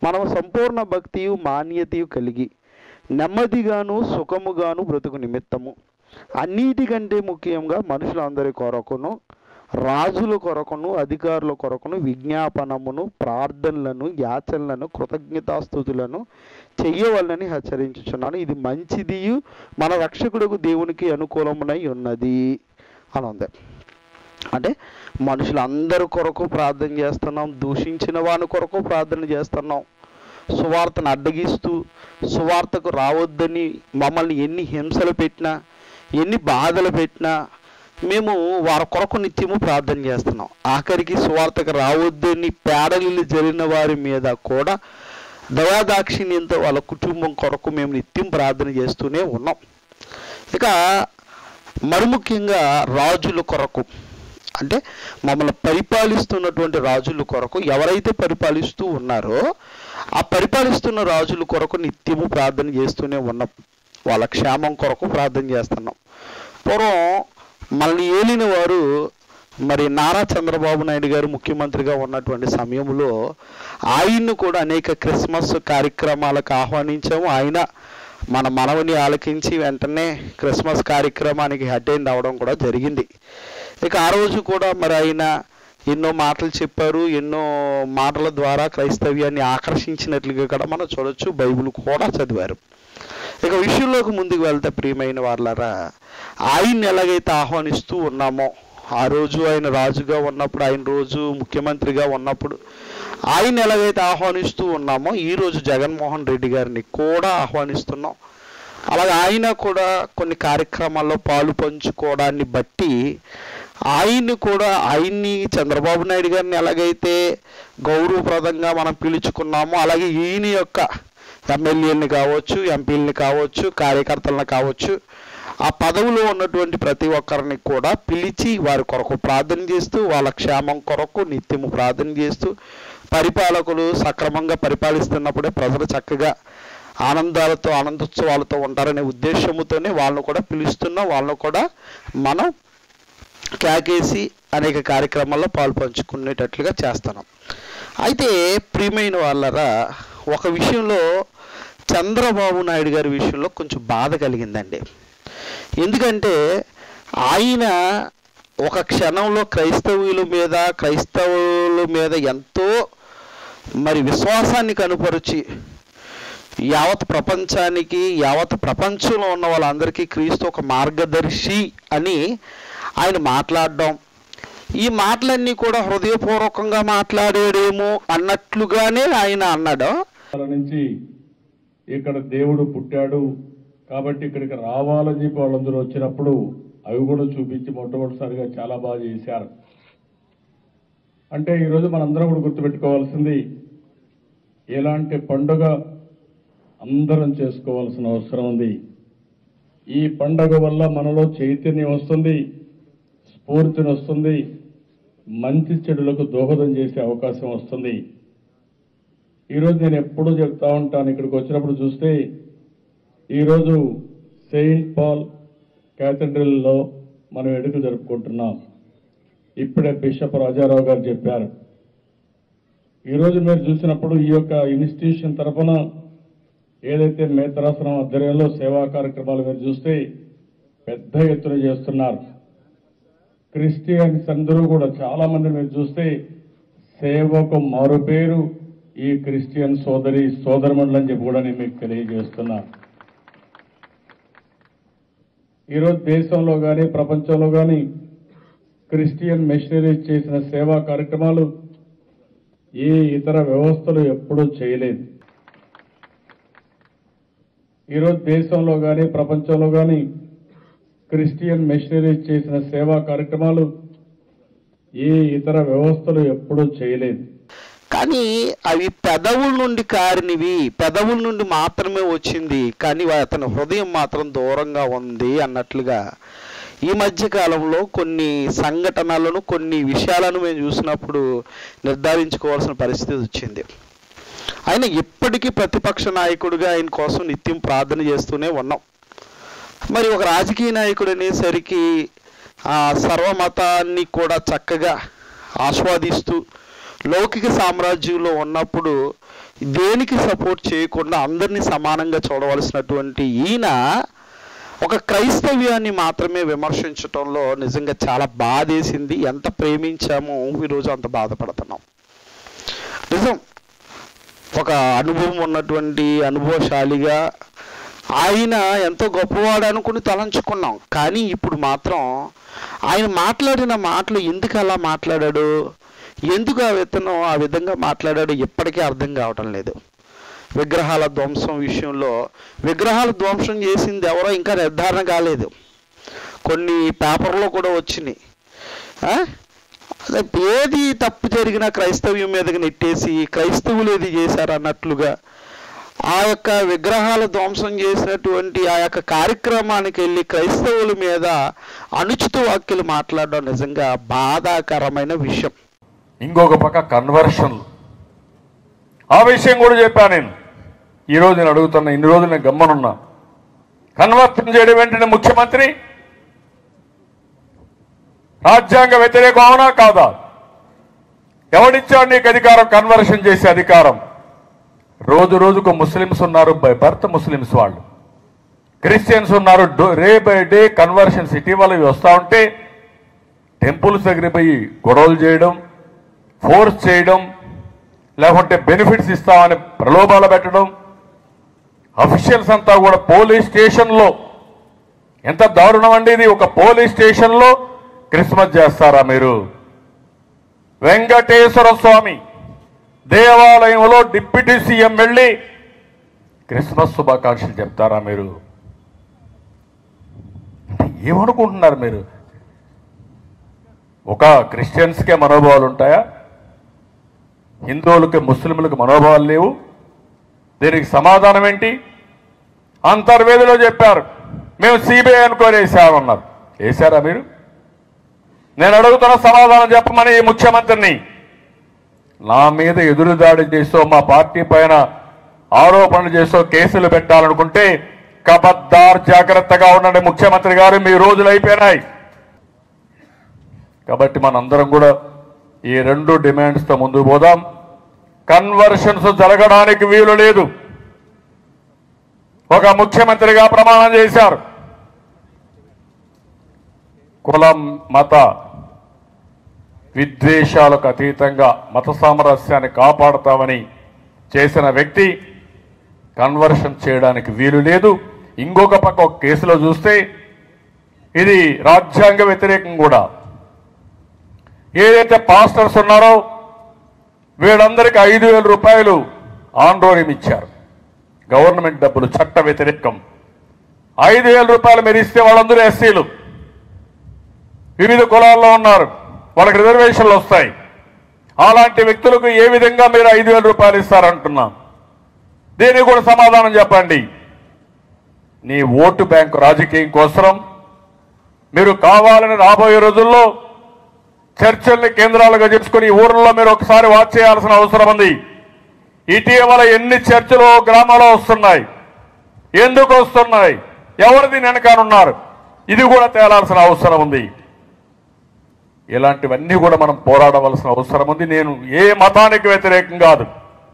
మనం సంపూర్ణ భక్తియు మాన్యతయు కలిగి నెమ్మదిగాను సుఖముగాను బ్రతుకు నిమిత్తము అన్నిటికంటే ముఖ్యంగా మనుషులందరి కొరకును రాజుల కొరకును అధికారుల కొరకును విజ్ఞాపనమును ప్రార్థనలను యాచనలను కృతజ్ఞతాస్థుతులను చెయ్యవలనని హెచ్చరించుచున్నాను ఇది మంచిదియు మన రక్షకుడుకు దేవునికి అనుకూలమునై ఉన్నది అని ఉంది అంటే మనుషులందరి కొరకు ప్రార్థన చేస్తున్నాం దూషించిన వాని కొరకు ప్రార్థన చేస్తున్నాం సువార్తను అడ్డగిస్తూ సువార్తకు రావద్దని మమ్మల్ని ఎన్ని హింసలు పెట్టినా ఎన్ని బాధలు పెట్టినా మేము వారి కొరకు నిత్యము ప్రార్థన చేస్తున్నాం ఆఖరికి సువార్తకు రావద్దని పేడలు జరిగిన వారి మీద కూడా దయాదాక్షిణ్యంతో వాళ్ళ కుటుంబం కొరకు మేము నిత్యం ప్రార్థన చేస్తూనే ఉన్నాం ఇక మరి ముఖ్యంగా రాజుల కొరకు అంటే మమ్మల్ని పరిపాలిస్తున్నటువంటి రాజుల కొరకు ఎవరైతే పరిపాలిస్తూ ఉన్నారో ఆ పరిపాలిస్తున్న రాజుల కొరకు నిత్యము ప్రార్థన చేస్తూనే ఉన్నాం వాళ్ళ క్షేమం కొరకు ప్రార్థన చేస్తున్నాం పూర్వం మనల్ని ఏలిన వారు మరి నారా చంద్రబాబు నాయుడు గారు ముఖ్యమంత్రిగా ఉన్నటువంటి సమయంలో ఆయన్ను కూడా అనేక క్రిస్మస్ కార్యక్రమాలకు ఆహ్వానించాము ఆయన మన మనవని ఆలకించి వెంటనే క్రిస్మస్ కార్యక్రమానికి అటెండ్ అవ్వడం కూడా జరిగింది ఇక ఆ రోజు కూడా మరి ఆయన ఎన్నో మాటలు చెప్పారు ఎన్నో మాటల ద్వారా క్రైస్తవ్యాన్ని ఆకర్షించినట్లుగా కూడా మనం చూడొచ్చు బైబిల్ కూడా చదివారు ఇక విషయంలోకి ముందుకు వెళ్తే ప్రియమైన వాళ్ళరా ఆయన్ని ఎలాగైతే ఆహ్వానిస్తూ ఉన్నామో ఆ రోజు ఆయన రాజుగా ఉన్నప్పుడు ఆయన రోజు ముఖ్యమంత్రిగా ఉన్నప్పుడు ఆయన ఎలాగైతే ఆహ్వానిస్తూ ఉన్నామో ఈ రోజు జగన్మోహన్ రెడ్డి గారిని కూడా ఆహ్వానిస్తున్నాం అలాగే ఆయన కూడా కొన్ని కార్యక్రమాల్లో పాలు పంచుకోవడాన్ని బట్టి ఆయన్ని కూడా ఆయన్ని చంద్రబాబు నాయుడు గారిని ఎలాగైతే గౌరవప్రదంగా మనం పిలుచుకున్నామో అలాగే ఈయన యొక్క ఎమ్మెల్యేని కావచ్చు ఎంపీలని కావచ్చు కార్యకర్తలను కావచ్చు ఆ పదవిలో ఉన్నటువంటి ప్రతి ఒక్కరిని కూడా పిలిచి వారి కొరకు ప్రార్థన చేస్తూ వాళ్ళ క్షేమం కొరకు నిత్యము ప్రార్థన చేస్తూ పరిపాలకులు సక్రమంగా పరిపాలిస్తున్నప్పుడే ప్రజలు చక్కగా ఆనందాలతో ఆనందోత్సవాలతో ఉంటారనే ఉద్దేశంతోనే వాళ్ళను కూడా పిలుస్తున్నాం వాళ్ళను కూడా మనం కేకేసి అనేక కార్యక్రమాల్లో పాలు పంచుకునేటట్లుగా చేస్తున్నాం అయితే ప్రియమైన వాళ్ళరా ఒక విషయంలో చంద్రబాబు నాయుడు గారి విషయంలో కొంచెం బాధ కలిగిందండి ఎందుకంటే ఆయన ఒక క్షణంలో క్రైస్తవుల మీద క్రైస్తవుల మీద ఎంతో మరి విశ్వాసాన్ని కనుపరిచి యావత్ ప్రపంచానికి యావత్ ప్రపంచంలో ఉన్న వాళ్ళందరికీ క్రీస్తు ఒక మార్గదర్శి అని ఆయన మాట్లాడడం ఈ మాటలన్నీ కూడా హృదయపూర్వకంగా మాట్లాడాడేమో అన్నట్లుగానే ఆయన అన్నాడు వాళ్ళ నుంచి ఇక్కడ దేవుడు పుట్టాడు కాబట్టి ఇక్కడికి రావాలని చెప్పి వాళ్ళందరూ వచ్చినప్పుడు అవి కూడా చూపించి మొట్టమొదటిసారిగా చాలా బాగా చేశారు అంటే ఈరోజు మనందరం కూడా గుర్తుపెట్టుకోవాల్సింది ఎలాంటి పండుగ అందరం చేసుకోవాల్సిన అవసరం ఉంది ఈ పండగ వల్ల మనలో చైతన్యం వస్తుంది స్ఫూర్తిని వస్తుంది మంచి చెడులకు దోహదం చేసే అవకాశం వస్తుంది ఈరోజు నేను ఎప్పుడూ చెప్తా ఉంటాను ఇక్కడికి వచ్చినప్పుడు చూస్తే ఈరోజు సెయింట్ పాల్ క్యాథడ్రల్లో మనం ఎడుకు జరుపుకుంటున్నాం ఇప్పుడే బిషప్ రాజారావు గారు చెప్పారు ఈరోజు మీరు చూసినప్పుడు ఈ యొక్క ఇన్స్టిట్యూషన్ తరఫున ఏదైతే మేతరాసనం ఆధ్వర్యంలో సేవా కార్యక్రమాలు మీరు చూస్తే పెద్ద ఎత్తున చేస్తున్నారు క్రిస్టియన్స్ అందరూ కూడా చాలా మంది మీరు చూస్తే సేవకు మారు పేరు ఈ క్రిస్టియన్ సోదరి సోదరమణులు అని చెప్పి కూడా నేను మీకు తెలియజేస్తున్నా ఈరోజు దేశంలో కానీ ప్రపంచంలో కానీ క్రిస్టియన్ మిషనరీస్ చేసిన సేవా కార్యక్రమాలు ఏ ఇతర వ్యవస్థలు ఎప్పుడూ చేయలేదు ఈరోజు దేశంలో కానీ ప్రపంచంలో కానీ క్రిస్టియన్ మిషనరీస్ చేసిన సేవా కార్యక్రమాలు ఏ ఇతర వ్యవస్థలు ఎప్పుడూ చేయలేదు కానీ అవి పెదవుల నుండి కారినవి పెదవుల నుండి మాత్రమే వచ్చింది కానీ అతని హృదయం మాత్రం దూరంగా ఉంది అన్నట్లుగా ఈ మధ్య కాలంలో కొన్ని సంఘటనలను కొన్ని విషయాలను మేము చూసినప్పుడు నిర్ధారించుకోవాల్సిన పరిస్థితి వచ్చింది ఆయన ఇప్పటికీ ప్రతిపక్ష నాయకుడిగా ఆయన కోసం నిత్యం ప్రార్థన చేస్తూనే ఉన్నాం మరి ఒక రాజకీయ నాయకుడు అనేసరికి ఆ సర్వమతాన్ని కూడా చక్కగా ఆస్వాదిస్తూ లౌకిక సామ్రాజ్యంలో ఉన్నప్పుడు దేనికి సపోర్ట్ చేయకుండా అందరినీ సమానంగా చూడవలసినటువంటి ఈయన ఒక క్రైస్తవ్యాన్ని మాత్రమే విమర్శించటంలో నిజంగా చాలా బాధేసింది ఎంత ప్రేమించామో ఈరోజు అంత బాధపడుతున్నాం నిజం ఒక అనుభవం ఉన్నటువంటి అనుభవశాలిగా ఆయన ఎంతో గొప్పవాడు అనుకుని తలంచుకున్నాం కానీ ఇప్పుడు మాత్రం ఆయన మాట్లాడిన మాటలు ఎందుకు అలా మాట్లాడాడు ఎందుకు ఆ విత్తనం ఆ విధంగా మాట్లాడాడు ఇప్పటికీ అర్థం కావటం లేదు విగ్రహాల ధ్వంసం విషయంలో విగ్రహాల ధ్వంసం చేసింది ఎవరో ఇంకా నిర్ధారణ కాలేదు కొన్ని పేపర్లో కూడా వచ్చినాయి ఆ? అదే ఏది తప్పు జరిగినా క్రైస్తవ్యం మీదకి నెట్టేసి క్రైస్తవులు ఏది చేశారు అన్నట్లుగా ఆ యొక్క విగ్రహాల ధ్వంసం చేసినటువంటి ఆ యొక్క కార్యక్రమానికి వెళ్ళి క్రైస్తవుల మీద అనుచిత వాక్యలు మాట్లాడడం నిజంగా బాధాకరమైన విషయం ఇంకొక పక్క కన్వర్షన్లు ఆ విషయం కూడా చెప్పాను నేను ఈరోజు నేను అడుగుతున్నా ఇన్ని రోజులు నేను గమ్మనున్నా కన్వర్షన్ చేయడం వెంటనే ముఖ్యమంత్రి రాజ్యాంగ వ్యతిరేకం అవునా కాదా ఎవడిచ్చాడు నీకు అధికారం కన్వర్షన్ చేసే అధికారం రోజు రోజుకు ముస్లిమ్స్ ఉన్నారు బై బర్త్ ముస్లిమ్స్ వాళ్ళు క్రిస్టియన్స్ ఉన్నారు డే బై డే కన్వర్షన్స్ ఇటీవల ఇవి వస్తూ ఉంటే టెంపుల్స్ దగ్గర పోయి గొడవలు చేయడం ఫోర్స్ చేయడం లేకుంటే బెనిఫిట్స్ ఇస్తామని ప్రలోభాలు పెట్టడం అఫీషియల్స్ అంతా కూడా పోలీస్ స్టేషన్లో ఎంత దారుణం అండి ఇది ఒక పోలీస్ స్టేషన్లో క్రిస్మస్ చేస్తారా మీరు వెంకటేశ్వర స్వామి దేవాలయంలో డిప్యూటీ సీఎం వెళ్ళి క్రిస్మస్ శుభాకాంక్షలు చెప్తారా మీరు అంటే ఏమనుకుంటున్నారు మీరు ఒక క్రిస్టియన్స్కే మనోభావాలు ఉంటాయా హిందువులకి ముస్లింలకు మనోభావాలు లేవు దీనికి సమాధానం ఏంటి అంతర్వేదిలో చెప్పారు మేము సిబిఐ అనుకొని వేసామన్నారు వేశారా మీరు నేను అడుగుతున్న సమాధానం చెప్పమని ఈ ముఖ్యమంత్రిని నా మీద ఎదురుదాడి చేసో మా పార్టీ పైన ఆరోపణలు చేసో కేసులు పెట్టాలనుకుంటే కబద్దార్ జాగ్రత్తగా ఉండండి ముఖ్యమంత్రి గారు మీ రోజులు అయిపోయినాయి కాబట్టి మనందరం కూడా ఈ రెండు డిమాండ్స్తో ముందుకు పోదాం కన్వర్షన్స్ జరగడానికి వీలు లేదు ఒక ముఖ్యమంత్రిగా ప్రమాణం చేశారు కులం మత విద్వేషాలకు అతీతంగా మత సామరస్యాన్ని కాపాడతామని చేసిన వ్యక్తి కన్వర్షన్ చేయడానికి వీలు లేదు ఇంకొక పక్క ఒక కేసులో చూస్తే ఇది రాజ్యాంగ వ్యతిరేకం కూడా ఏదైతే పాస్టర్స్ ఉన్నారో వీళ్ళందరికీ ఐదు వేల రూపాయలు ఆందోళన ఇచ్చారు గవర్నమెంట్ డబ్బులు చట్ట వ్యతిరేకం ఐదు వేల రూపాయలు మీరు ఇస్తే వాళ్ళందరూ ఎస్సీలు వివిధ కులాల్లో ఉన్నారు వాళ్ళకి రిజర్వేషన్లు వస్తాయి అలాంటి వ్యక్తులకు ఏ విధంగా మీరు ఐదు వేల రూపాయలు ఇస్తారంటున్నాం దీనికి కూడా సమాధానం చెప్పండి నీ ఓటు బ్యాంకు రాజకీయం కోసం మీరు కావాలని రాబోయే రోజుల్లో చర్చల్ని కేంద్రాలుగా చేసుకుని ఈ ఊర్లలో మీరు ఒకసారి వాచ్ చేయాల్సిన అవసరం ఉంది ఇటీవల ఎన్ని చర్చలు గ్రామాల్లో వస్తున్నాయి ఎందుకు వస్తున్నాయి ఎవరు దీని వెనకానున్నారు ఇది కూడా తేలాల్సిన అవసరం ఉంది ఇలాంటివన్నీ కూడా మనం పోరాడవలసిన అవసరం ఉంది నేను ఏ మతానికి వ్యతిరేకం కాదు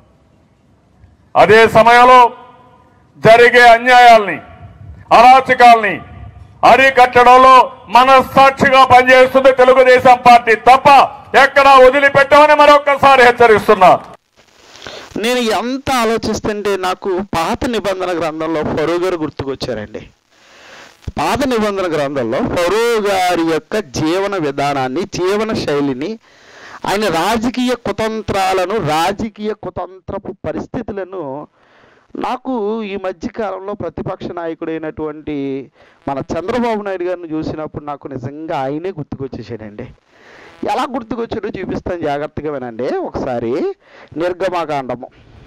అదే సమయంలో జరిగే అన్యాయాల్ని అరాచకాల్ని అరికట్టడంలో మనస్సాక్షిగా పనిచేస్తుంది తెలుగుదేశం పార్టీ తప్ప ఎక్కడా వదిలిపెట్టమని మరొక్కసారి హెచ్చరిస్తున్నా నేను ఎంత ఆలోచిస్తుంటే నాకు పాత నిబంధన గ్రంథంలో ఫరో గారు గుర్తుకొచ్చారండి పాత నిబంధన గ్రంథంలో ఫరో గారి యొక్క జీవన విధానాన్ని జీవన శైలిని ఆయన రాజకీయ కుతంత్రాలను రాజకీయ కుతంత్రపు పరిస్థితులను నాకు ఈ మధ్యకాలంలో ప్రతిపక్ష నాయకుడైనటువంటి మన చంద్రబాబు నాయుడు గారిని చూసినప్పుడు నాకు నిజంగా ఆయనే గుర్తుకొచ్చేసాడండి ఎలా గుర్తుకొచ్చాడో చూపిస్తాను జాగ్రత్తగా వినండి ఒకసారి నిర్గమాకాండము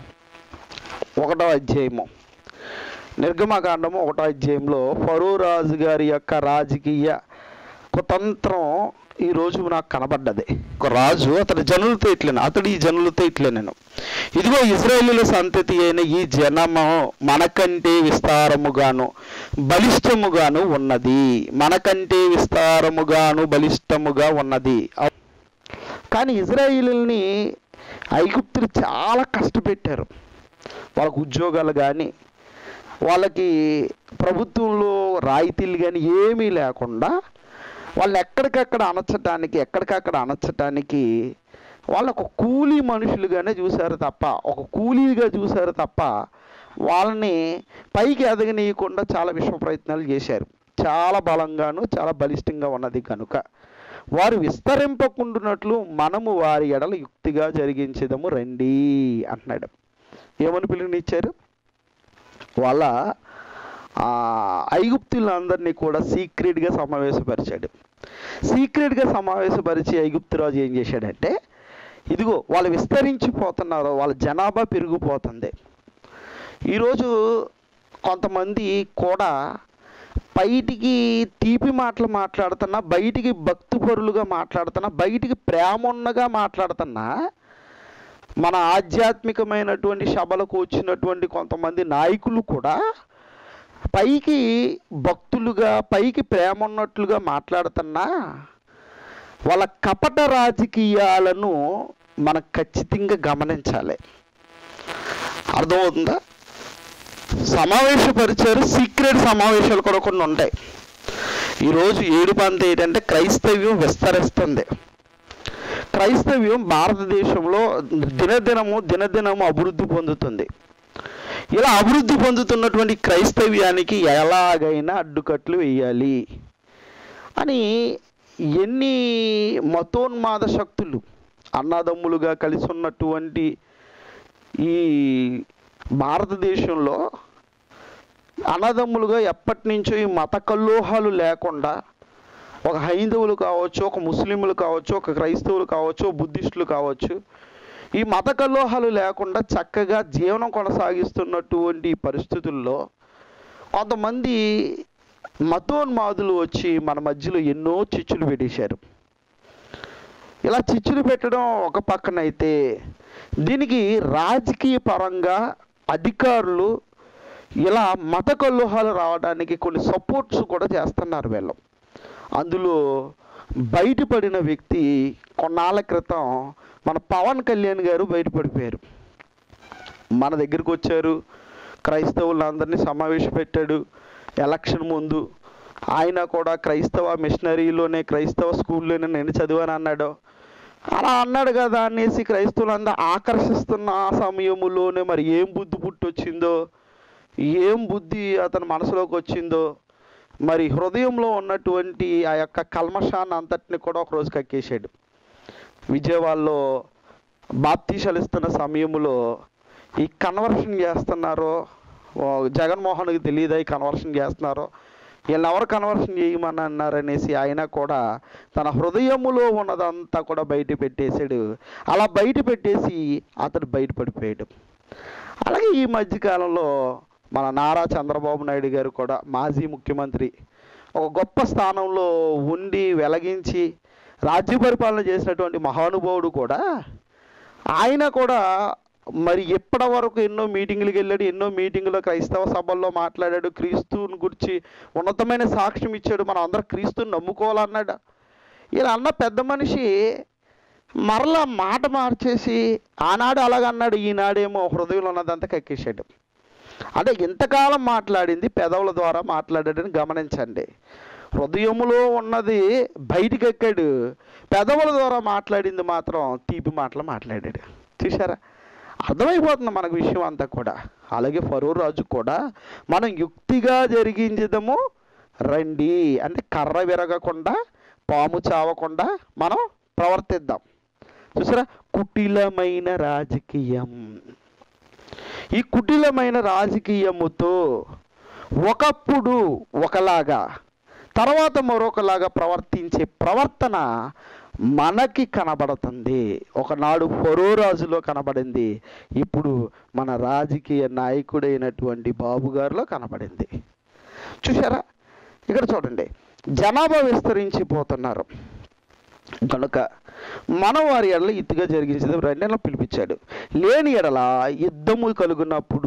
ఒకటో అధ్యాయము నిర్గమకాండము ఒకటో అధ్యాయంలో ఫరో రాజు గారి యొక్క రాజకీయ కుతంత్రం ఈ రోజు నాకు కనబడ్డది ఒక రాజు అతడి జనులతో ఇట్లేను అతడు ఈ జనులతో ఇట్లేను ఇదిగో ఇజ్రాయేలీల సంతతి అయిన ఈ జనము మనకంటే విస్తారముగాను బలిష్టముగాను ఉన్నది మనకంటే విస్తారముగాను బలిష్టముగా ఉన్నది కానీ ఇజ్రాయిల్ని ఐగుప్తులు చాలా కష్టపెట్టారు వాళ్ళకు ఉద్యోగాలు కానీ వాళ్ళకి ప్రభుత్వంలో రాయితీలు కానీ ఏమీ లేకుండా వాళ్ళని ఎక్కడికక్కడ అణచటానికి ఎక్కడికక్కడ అణచటానికి వాళ్ళు ఒక కూలీ మనుషులుగానే చూశారు తప్ప ఒక కూలీగా చూశారు తప్ప వాళ్ళని పైకి ఎదగనీయకుండా చాలా విశ్వ ప్రయత్నాలు చేశారు చాలా బలంగాను చాలా బలిష్టంగా ఉన్నది కనుక వారు విస్తరింపకుండునట్లు మనము వారి ఎడల యుక్తిగా జరిగించదము రండి అంటున్నాడు ఏమని పిలుపునిచ్చారు వాళ్ళ ఆ, ఐగుప్తులందరినీ కూడా సీక్రెట్గా సమావేశపరిచాడు సీక్రెట్గా సమావేశపరిచి ఐగుప్తురాజు ఏం చేశాడంటే ఇదిగో వాళ్ళు విస్తరించిపోతున్నారు వాళ్ళ జనాభా పెరిగిపోతుంది ఈరోజు కొంతమంది కూడా బయటికి తీపి మాటలు మాట్లాడుతున్నా బయటికి భక్తిపరులుగా మాట్లాడుతున్నా బయటికి ప్రేమ ఉన్నగా మాట్లాడుతున్నా మన ఆధ్యాత్మికమైనటువంటి సభలకు వచ్చినటువంటి కొంతమంది నాయకులు కూడా పైకి భక్తులుగా పైకి ప్రేమ ఉన్నట్లుగా మాట్లాడుతున్నా వాళ్ళ కపట రాజకీయాలను మనం ఖచ్చితంగా గమనించాలి అర్థమవుతుందా సమావేశపరిచారు సీక్రెట్ సమావేశాలు కూడా కొన్ని ఉంటాయి ఈరోజు ఏడుపంత ఏంటంటే క్రైస్తవ్యం విస్తరిస్తుంది క్రైస్తవ్యం భారతదేశంలో దినదినము దినదినము అభివృద్ధి పొందుతుంది ఇలా అభివృద్ధి పొందుతున్నటువంటి క్రైస్తవ్యానికి ఎలాగైనా అడ్డుకట్లు వేయాలి అని ఎన్ని మతోన్మాద శక్తులు అన్నదమ్ములుగా కలిసి ఉన్నటువంటి ఈ భారతదేశంలో అన్నదమ్ములుగా ఎప్పటి నుంచో ఈ మత కల్లోహాలు లేకుండా ఒక హైందవులు కావచ్చు ఒక ముస్లింలు కావచ్చు ఒక క్రైస్తవులు కావచ్చు బుద్ధిస్టులు కావచ్చు ఈ మత కల్లోహాలు లేకుండా చక్కగా జీవనం కొనసాగిస్తున్నటువంటి ఈ పరిస్థితుల్లో కొంతమంది మతోన్మాదులు వచ్చి మన మధ్యలో ఎన్నో చిచ్చులు పెట్టేశారు ఇలా చిచ్చులు పెట్టడం ఒక పక్కన అయితే దీనికి రాజకీయ పరంగా అధికారులు ఇలా మత కల్లోహాలు రావడానికి కొన్ని సపోర్ట్స్ కూడా చేస్తున్నారు వీళ్ళు అందులో బయటపడిన వ్యక్తి కొన్నాళ్ళ క్రితం మన పవన్ కళ్యాణ్ గారు బయటపడిపోయారు మన దగ్గరికి వచ్చారు క్రైస్తవులందరినీ సమావేశపెట్టాడు ఎలక్షన్ ముందు ఆయన కూడా క్రైస్తవ మిషనరీలోనే క్రైస్తవ స్కూల్లోనే నేను చదివాను అన్నాడు అలా అన్నాడు కదా అనేసి క్రైస్తవులందరూ ఆకర్షిస్తున్న ఆ సమయములోనే మరి ఏం బుద్ధి పుట్టొచ్చిందో ఏం బుద్ధి అతని మనసులోకి వచ్చిందో మరి హృదయంలో ఉన్నటువంటి ఆ యొక్క కల్మషాన్ని అంతటిని కూడా ఒక రోజు కక్కేశాడు విజయవాడలో బాప్తీసాలు ఇస్తున్న సమయంలో ఈ కన్వర్షన్ చేస్తున్నారో ఓ జగన్మోహన్కి తెలియదా ఈ కన్వర్షన్ చేస్తున్నారో వీళ్ళని ఎవరు కన్వర్షన్ చేయమని అన్నారనేసి ఆయన కూడా తన హృదయములో ఉన్నదంతా కూడా బయట పెట్టేశాడు అలా బయట పెట్టేసి అతడు బయటపడిపోయాడు అలాగే ఈ మధ్యకాలంలో మన నారా చంద్రబాబు నాయుడు గారు కూడా మాజీ ముఖ్యమంత్రి ఒక గొప్ప స్థానంలో ఉండి వెలగించి రాజ్య పరిపాలన చేసినటువంటి మహానుభావుడు కూడా ఆయన కూడా మరి ఎప్పటి వరకు ఎన్నో మీటింగులకు వెళ్ళాడు ఎన్నో మీటింగులో క్రైస్తవ సభల్లో మాట్లాడాడు క్రీస్తుని గురించి ఉన్నతమైన సాక్ష్యం ఇచ్చాడు మనం అందరం క్రీస్తుని నమ్ముకోవాలన్నాడు ఇలా అన్న పెద్ద మనిషి మరలా మాట మార్చేసి ఆనాడు అలాగన్నాడు ఈనాడేమో హృదయంలో ఉన్నదంతా కక్కేశాడు అంటే ఇంతకాలం మాట్లాడింది పెదవుల ద్వారా మాట్లాడాడని గమనించండి హృదయములో ఉన్నది బయటికి ఎక్కాడు పెదవుల ద్వారా మాట్లాడింది మాత్రం తీపి మాటలు మాట్లాడాడు చూసారా అర్థమైపోతుంది మనకు విషయం అంతా కూడా అలాగే ఫరో రాజు కూడా మనం యుక్తిగా జరిగించదము రండి అంటే కర్ర విరగకుండా పాము చావకుండా మనం ప్రవర్తిద్దాం చూసారా కుటిలమైన రాజకీయం ఈ కుటిలమైన రాజకీయముతో ఒకప్పుడు ఒకలాగా తర్వాత మరొకలాగా ప్రవర్తించే ప్రవర్తన మనకి కనబడుతుంది ఒకనాడు ఫరో రాజులో కనబడింది ఇప్పుడు మన రాజకీయ నాయకుడైనటువంటి బాబు గారిలో కనబడింది చూసారా ఇక్కడ చూడండి జనాభా విస్తరించిపోతున్నారు కనుక మనం వారి ఎడల ఇత్తుగా జరిగించేది రెండేళ్ళ పిలిపించాడు లేని ఎడల యుద్ధము కలుగునప్పుడు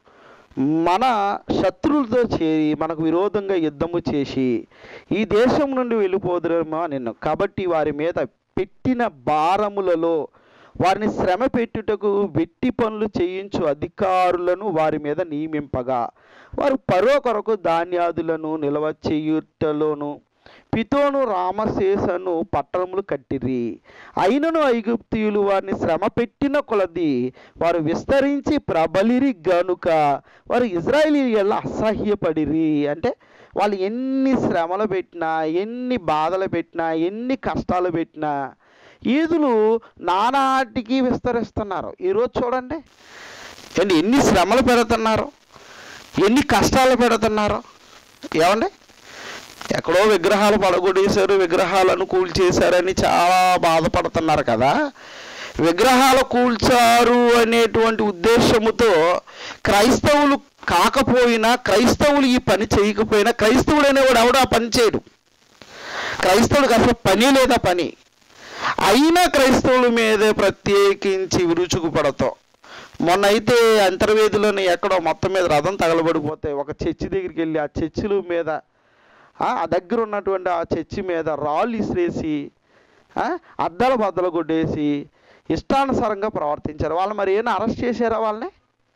మన శత్రువులతో చేరి మనకు విరోధంగా యుద్ధము చేసి ఈ దేశం నుండి వెళ్ళిపోదురేమో నిన్ను కాబట్టి వారి మీద పెట్టిన భారములలో వారిని శ్రమ పెట్టుటకు వెట్టి పనులు చేయించు అధికారులను వారి మీద నియమింపగా వారు పరో కొరకు ధాన్యాదులను నిల్వ చేయుటలోను పితోను రామశేషను పట్టణములు కట్టిరి అయినను ఐగుప్తియులు వారిని శ్రమ పెట్టిన కొలది వారు విస్తరించి ప్రబలిరి గనుక వారు ఇజ్రాయేలీల అసహ్యపడిరి అంటే వాళ్ళు ఎన్ని శ్రమలు పెట్టినా ఎన్ని బాధలు పెట్టినా ఎన్ని కష్టాలు పెట్టినా ఈదులు నానాటికి విస్తరిస్తున్నారు ఈరోజు చూడండి ఏంటి ఎన్ని శ్రమలు పెడుతున్నారు ఎన్ని కష్టాలు పెడుతున్నారు ఏమండి ఎక్కడో విగ్రహాలు పడగొట్టేశారు విగ్రహాలను కూల్చేశారని చాలా బాధపడుతున్నారు కదా విగ్రహాలు కూల్చారు అనేటువంటి ఉద్దేశముతో క్రైస్తవులు కాకపోయినా క్రైస్తవులు ఈ పని చేయకపోయినా క్రైస్తవుడు అనేవాడు ఎవడు ఆ పని చేయడు క్రైస్తవుడికి అసలు పని లేదా పని అయినా క్రైస్తవుల మీదే ప్రత్యేకించి విరుచుకు పడతాం మొన్న అయితే అంతర్వేదిలోని ఎక్కడో మొత్తం మీద రథం తగలబడిపోతే ఒక చర్చి దగ్గరికి వెళ్ళి ఆ చర్చిల మీద ఆ ఆ దగ్గర ఉన్నటువంటి ఆ చర్చి మీద రాళ్ళు ఇసిరేసి ఆ, అద్దాల బద్దలు కొట్టేసి ఇష్టానుసారంగా ప్రవర్తించారు వాళ్ళు మరి ఏమైనా అరెస్ట్ చేశారా వాళ్ళని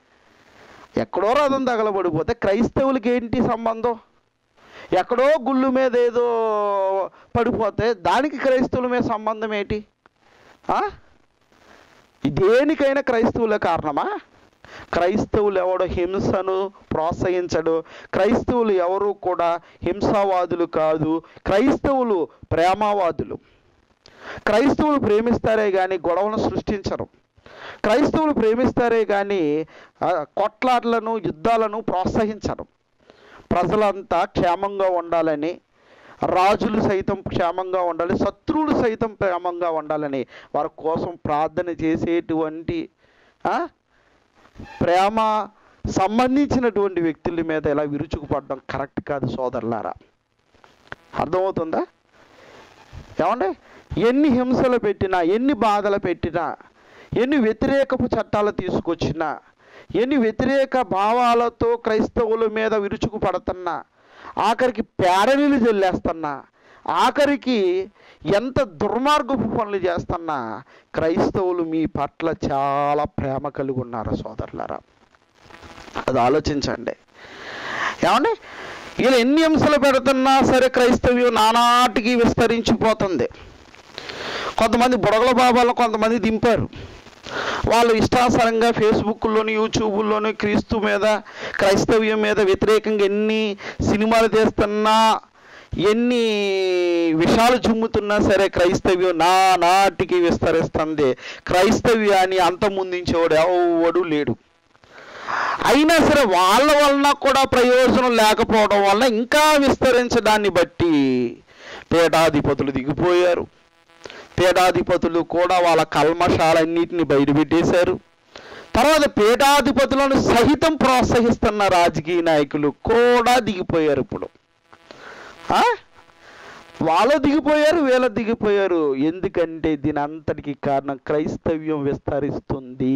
ఎక్కడో రథం తగలబడిపోతే క్రైస్తవులకి ఏంటి సంబంధం ఎక్కడో గుళ్ళు మీద ఏదో పడిపోతే దానికి క్రైస్తవుల మీద సంబంధం ఏంటి ఆ? దేనికైనా క్రైస్తవులే కారణమా క్రైస్తవులు ఎవడు హింసను ప్రోత్సహించడు క్రైస్తవులు ఎవరు కూడా హింసావాదులు కాదు క్రైస్తవులు ప్రేమవాదులు క్రైస్తవులు ప్రేమిస్తారే కానీ గొడవను సృష్టించరు క్రైస్తవులు ప్రేమిస్తారే కానీ ఆ, కొట్లాటలను యుద్ధాలను ప్రోత్సహించరు ప్రజలంతా క్షేమంగా ఉండాలని రాజులు సైతం క్షేమంగా ఉండాలి శత్రువులు సైతం క్షేమంగా ఉండాలని వారి కోసం ప్రార్థన చేసేటువంటి ఆ, ప్రేమ సంబంధించినటువంటి వ్యక్తుల మీద ఇలా విరుచుకుపడడం కరెక్ట్ కాదు సోదరులారా అర్థమవుతుందా ఏమండి ఎన్ని హింసలు పెట్టినా ఎన్ని బాధలు పెట్టినా ఎన్ని వ్యతిరేకపు చట్టాలు తీసుకొచ్చినా ఎన్ని వ్యతిరేక భావాలతో క్రైస్తవుల మీద విరుచుకు పడుతున్నా ఆఖరికి పేడనీళ్ళు చెల్లేస్తున్నా ఆఖరికి ఎంత దుర్మార్గపు పనులు చేస్తున్నా క్రైస్తవులు మీ పట్ల చాలా ప్రేమ కలిగి ఉన్నారు సోదరులారా అది ఆలోచించండి ఏమండి వీళ్ళు ఎన్ని హింసలు పెడుతున్నా సరే క్రైస్తవ్యం నానాటికి విస్తరించిపోతుంది కొంతమంది బుడగల బాబాలను కొంతమంది దింపారు వాళ్ళు ఇష్టానుసారంగా ఫేస్బుక్లోని యూట్యూబ్లోని క్రీస్తు మీద క్రైస్తవ్యం మీద వ్యతిరేకంగా ఎన్ని సినిమాలు తీస్తున్నా ఎన్ని విషాలు చుమ్ముతున్నా సరే క్రైస్తవ్యం నా నాటికి విస్తరిస్తుంది క్రైస్తవ్యాన్ని అంతమొందించేవాడు ఎవడు లేడు అయినా సరే వాళ్ళ వలన కూడా ప్రయోజనం లేకపోవడం వల్ల ఇంకా విస్తరించడాన్ని బట్టి పీఠాధిపతులు దిగిపోయారు పీఠాధిపతులు కూడా వాళ్ళ కల్మషాలన్నిటిని బయటపెట్టేశారు తర్వాత పీఠాధిపతులను సహితం ప్రోత్సహిస్తున్న రాజకీయ నాయకులు కూడా దిగిపోయారు ఇప్పుడు ఆ? వాళ్ళు దిగిపోయారు వీళ్ళ దిగిపోయారు ఎందుకంటే దీని అంతటికి కారణం క్రైస్తవ్యం విస్తరిస్తుంది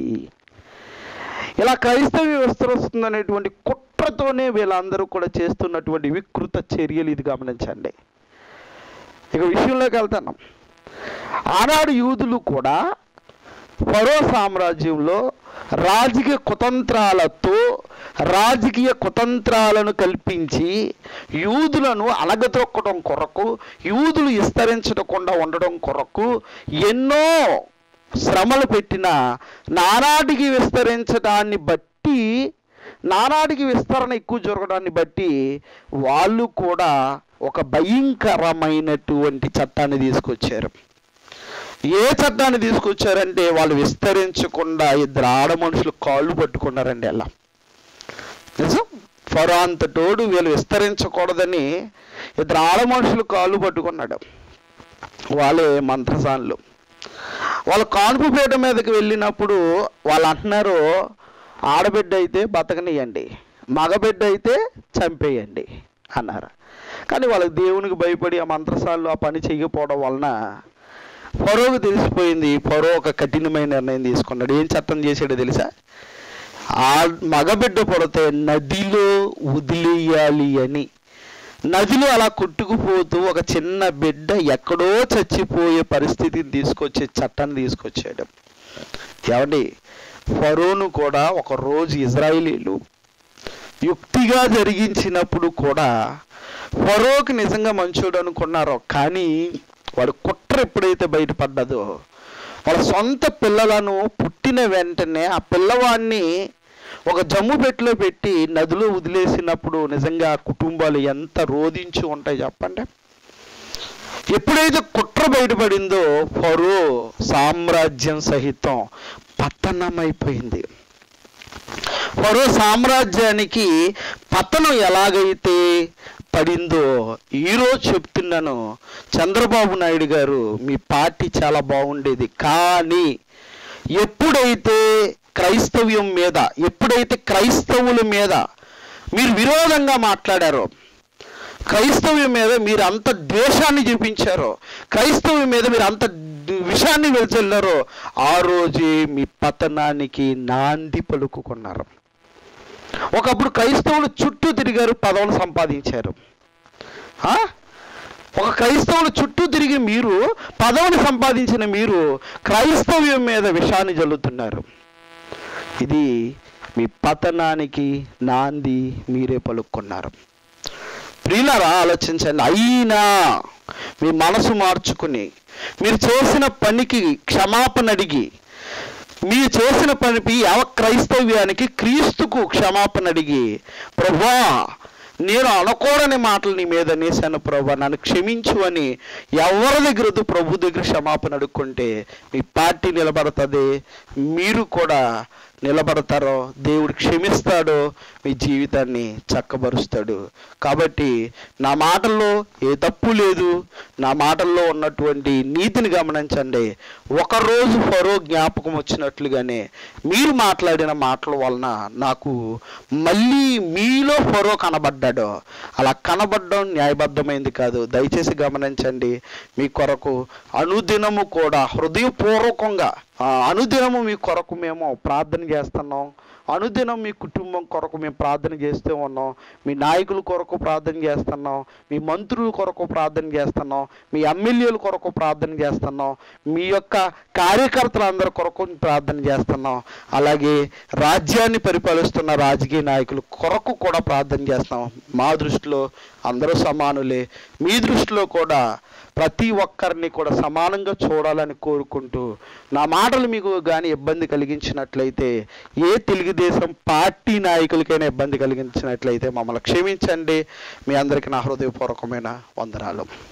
ఇలా క్రైస్తవ్యం విస్తరిస్తుంది అనేటువంటి కుట్రతోనే వీళ్ళందరూ కూడా చేస్తున్నటువంటి వికృత చర్యలు ఇది గమనించండి ఇక విషయంలోకి వెళ్తాను ఆనాడు యూదులు కూడా ఫరో సామ్రాజ్యంలో రాజకీయ కుతంత్రాలతో రాజకీయ కుతంత్రాలను కల్పించి యూదులను అణగదొక్కడం కొరకు యూదులు విస్తరించకుండా ఉండడం కొరకు ఎన్నో శ్రమలు పెట్టిన నానాటికి విస్తరించడాన్ని బట్టి నానాటికి విస్తరణ ఎక్కువ జరగడాన్ని బట్టి వాళ్ళు కూడా ఒక భయంకరమైనటువంటి చట్టాన్ని తీసుకొచ్చారు ఏ చట్టాన్ని తీసుకొచ్చారంటే వాళ్ళు విస్తరించకుండా ఇద్దరు ఆడ మనుషులు కాళ్ళు పట్టుకున్నారండి అలా నిజం ఫరో అంతటోడు వీళ్ళు విస్తరించకూడదని ఇద్దరు ఆడ మనుషులు కాళ్ళు పట్టుకున్నాడు వాళ్ళే మంత్రసానులు వాళ్ళు కాన్పు పీట మీదకి వెళ్ళినప్పుడు వాళ్ళు అంటున్నారు ఆడబిడ్డ అయితే బతకనియండి మగబిడ్డ అయితే చంపేయండి అన్నారు కానీ వాళ్ళకి దేవునికి భయపడి ఆ మంత్రసాలు ఆ పని చేయకపోవడం వలన ఫరోకు తెలిసిపోయింది ఫరో ఒక కఠినమైన నిర్ణయం తీసుకున్నాడు ఏం చట్టం చేశాడో తెలుసా ఆ మగబిడ్డ పుడితే నదిలో వదిలేయాలి అని నదిలో అలా కొట్టుకుపోతూ ఒక చిన్న బిడ్డ ఎక్కడో చచ్చిపోయే పరిస్థితిని తీసుకొచ్చే చట్టాన్ని తీసుకొచ్చాడు ఏమండి ఫరోను కూడా ఒక రోజు ఇజ్రాయిలీలు యుక్తిగా జరిగించినప్పుడు కూడా ఫరోకి నిజంగా మంచోడు అనుకున్నారో కానీ వాడు కుట్ర ఎప్పుడైతే బయటపడ్డదో వాళ్ళ సొంత పిల్లలను పుట్టిన వెంటనే ఆ పిల్లవాడిని ఒక జమ్ము పెట్టిలో పెట్టి నదిలో వదిలేసినప్పుడు నిజంగా ఆ కుటుంబాలు ఎంత రోధించి ఉంటాయి చెప్పండి ఎప్పుడైతే కుట్ర బయటపడిందో ఫరో సామ్రాజ్యం సహితం పతనమైపోయింది ఫరో సామ్రాజ్యానికి పతనం ఎలాగైతే పడిందో ఈరోజు చెప్తున్నాను చంద్రబాబు నాయుడు గారు మీ పార్టీ చాలా బాగుండేది కానీ ఎప్పుడైతే క్రైస్తవ్యం మీద ఎప్పుడైతే క్రైస్తవుల మీద మీరు విరోధంగా మాట్లాడారో క్రైస్తవ్యం మీద మీరు అంత ద్వేషాన్ని చూపించారో క్రైస్తవ్యం మీద మీరు అంత ద- విషాన్ని వెళ్చెల్లారో ఆ రోజే మీ పతనానికి నాంది పలుకుకున్నారు ఒకప్పుడు క్రైస్తవులు చుట్టూ తిరిగారు పదవులు సంపాదించారు ఆ? ఒక క్రైస్తవులు చుట్టూ తిరిగి మీరు పదవిని సంపాదించిన మీరు క్రైస్తవ్యం మీద విషాన్ని జల్లుతున్నారు ఇది మీ పతనానికి నాంది మీరే పలుక్కున్నారు ప్రియులారా ఆలోచించండి అయినా మీ మనసు మార్చుకుని మీరు చేసిన పనికి క్షమాపణ అడిగి మీరు చేసిన పనికి యావ క్రైస్తవ్యానికి క్రీస్తుకు క్షమాపణ అడిగి ప్రభా నేను అనకూడని మాటలు నీ మీద నేసాను ప్రభా నన్ను క్షమించు అని ఎవరి దగ్గర వద్దు ప్రభు దగ్గర క్షమాపణ అడుక్కుంటే మీ పార్టీ నిలబడుతుంది మీరు కూడా నిలబడతారో దేవుడు క్షమిస్తాడో మీ జీవితాన్ని చక్కబరుస్తాడు కాబట్టి నా మాటల్లో ఏ తప్పు లేదు నా మాటల్లో ఉన్నటువంటి నీతిని గమనించండి ఒకరోజు ఫరో జ్ఞాపకం వచ్చినట్లుగానే మీరు మాట్లాడిన మాటల వలన నాకు మళ్ళీ మీలో ఫరో కనబడ్డాడు అలా కనబడడం న్యాయబద్ధమైంది కాదు దయచేసి గమనించండి మీ కొరకు అనుదినము కూడా హృదయపూర్వకంగా ఆ, అనుదినము మీ కొరకు మేము ప్రార్థన చేస్తున్నాం అనుదినం మీ కుటుంబం కొరకు మేము ప్రార్థన చేస్తూ ఉన్నాం మీ నాయకుల కొరకు ప్రార్థన చేస్తున్నాం మీ మంత్రుల కొరకు ప్రార్థన చేస్తున్నాం మీ ఎమ్మెల్యేల కొరకు ప్రార్థన చేస్తున్నాం మీ యొక్క కార్యకర్తలందరి కొరకు ప్రార్థన చేస్తున్నాం అలాగే రాజ్యాన్ని పరిపాలిస్తున్న రాజకీయ నాయకుల కొరకు కూడా ప్రార్థన చేస్తున్నాం మా దృష్టిలో అందరూ సమానులే మీ దృష్టిలో కూడా ప్రతి ఒక్కరిని కూడా సమానంగా చూడాలని కోరుకుంటూ నా మాటలు మీకు కానీ ఇబ్బంది కలిగించినట్లయితే ఏ తెలుగుదేశం పార్టీ నాయకులకైనా ఇబ్బంది కలిగించినట్లయితే మమ్మల్ని క్షమించండి మీ అందరికీ నా హృదయపూర్వకమైన వందనాలు